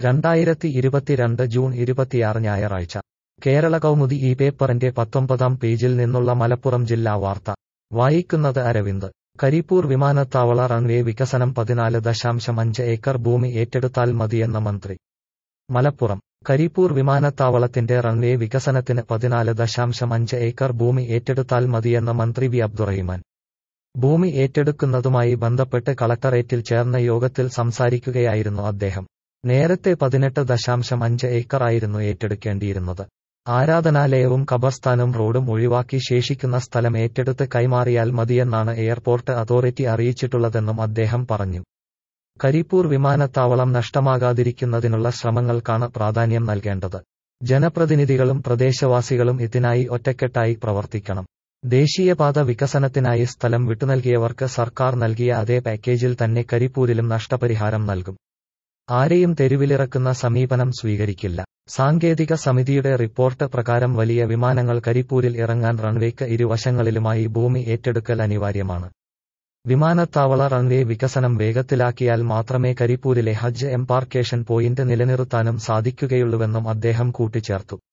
രണ്ടായിരത്തി ഇരുപത്തിരണ്ട് ജൂൺ ഇരുപത്തിയാറ് ഞായറാഴ്ച കേരള കൗമുദി ഈ പേപ്പറിന്റെ പത്തൊമ്പതാം പേജിൽ നിന്നുള്ള മലപ്പുറം ജില്ലാ വാർത്ത വായിക്കുന്നത് അരവിന്ദ് കരിപ്പൂർ വിമാനത്താവള റൺവേ വികസനം പതിനാല് ദശാംശം അഞ്ച് ഏക്കർ ഭൂമി ഏറ്റെടുത്താൽ മതിയെന്ന മന്ത്രി മലപ്പുറം കരിപ്പൂർ വിമാനത്താവളത്തിന്റെ റൺവേ വികസനത്തിന് പതിനാല് ദശാംശം അഞ്ച് ഏക്കർ ഭൂമി ഏറ്റെടുത്താൽ മതിയെന്ന മന്ത്രി വി അബ്ദുറഹിമാൻ ഭൂമി ഏറ്റെടുക്കുന്നതുമായി ബന്ധപ്പെട്ട് കളക്ടറേറ്റിൽ ചേർന്ന യോഗത്തിൽ സംസാരിക്കുകയായിരുന്നു അദ്ദേഹം നേരത്തെ പതിനെട്ട് ദശാംശം അഞ്ച് ഏക്കർ ആയിരുന്നു ഏറ്റെടുക്കേണ്ടിയിരുന്നത് ആരാധനാലയവും ഖബർസ്ഥാനും റോഡും ഒഴിവാക്കി ശേഷിക്കുന്ന സ്ഥലം ഏറ്റെടുത്ത് കൈമാറിയാൽ മതിയെന്നാണ് എയർപോർട്ട് അതോറിറ്റി അറിയിച്ചിട്ടുള്ളതെന്നും അദ്ദേഹം പറഞ്ഞു കരിപ്പൂർ വിമാനത്താവളം നഷ്ടമാകാതിരിക്കുന്നതിനുള്ള ശ്രമങ്ങൾക്കാണ് പ്രാധാന്യം നൽകേണ്ടത് ജനപ്രതിനിധികളും പ്രദേശവാസികളും ഇതിനായി ഒറ്റക്കെട്ടായി പ്രവർത്തിക്കണം ദേശീയപാത വികസനത്തിനായി സ്ഥലം വിട്ടുനൽകിയവർക്ക് സർക്കാർ നൽകിയ അതേ പാക്കേജിൽ തന്നെ കരിപ്പൂരിലും നഷ്ടപരിഹാരം നൽകും ആരെയും തെരുവിലിറക്കുന്ന സമീപനം സ്വീകരിക്കില്ല സാങ്കേതിക സമിതിയുടെ റിപ്പോർട്ട് പ്രകാരം വലിയ വിമാനങ്ങൾ കരിപ്പൂരിൽ ഇറങ്ങാൻ റൺവേക്ക് ഇരുവശങ്ങളിലുമായി ഭൂമി ഏറ്റെടുക്കൽ അനിവാര്യമാണ് വിമാനത്താവള റൺവേ വികസനം വേഗത്തിലാക്കിയാൽ മാത്രമേ കരിപ്പൂരിലെ ഹജ്ജ് എംപാർക്കേഷൻ പോയിന്റ് നിലനിർത്താനും സാധിക്കുകയുള്ളൂവെന്നും അദ്ദേഹം കൂട്ടിച്ചേർത്തു